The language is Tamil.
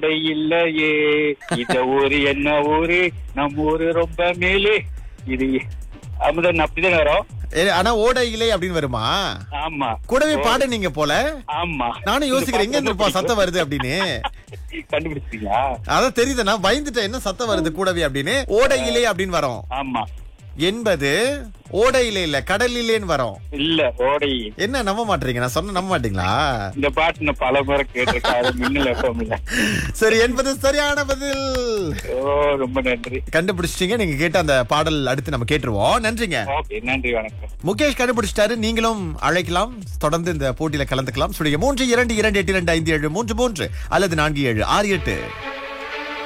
ஓடை இல்லையே இந்த ஊரு என்ன ஊரு நம்ம ஊரு ரொம்ப மேலே இது அமுதன் அப்படிதான் வரும் ஏ, ஆனா ஓட இலை அப்படின்னு வருமா ஆமா கூடவே பாடுனீங்க போல ஆமா நானும் யோசிக்கிறேன் எங்க இருந்துப்பா சத்தம் வருது அப்படின்னு கண்டுபிடிச்சிட்டீங்களா அதான் தெரியுது நான் பயந்துட்டேன் என்ன சத்தம் வருது கூடவே அப்படின்னு ஓடை இலை அப்படின்னு வரும் ஆமா என்பது ஓடை இலை இல்ல கடல் இலைன்னு வரும் இல்ல ஓடை என்ன நம்ப மாட்டீங்க நான் சொன்ன நம்ப மாட்டீங்களா இந்த பாட்டு நான் பல முறை கேட்டிருக்கேன் அது மின்னல் எஃப்எம் இல்ல சரி என்பது சரியான பதில் ஓ ரொம்ப நன்றி கண்டுபிடிச்சிட்டீங்க நீங்க கேட்ட அந்த பாடல் அடுத்து நம்ம கேட்டுருவோம் நன்றிங்க ஓகே நன்றி வணக்கம் முகேஷ் கண்டுபிடிச்சிட்டாரு நீங்களும் அழைக்கலாம் தொடர்ந்து இந்த போட்டியில கலந்துக்கலாம் சுடைய மூன்று இரண்டு இரண்டு எட்டு இரண்டு ஐந்து ஏழு மூன்று மூன்று அல்லது நான்கு ஏழு ஆறு எட்டு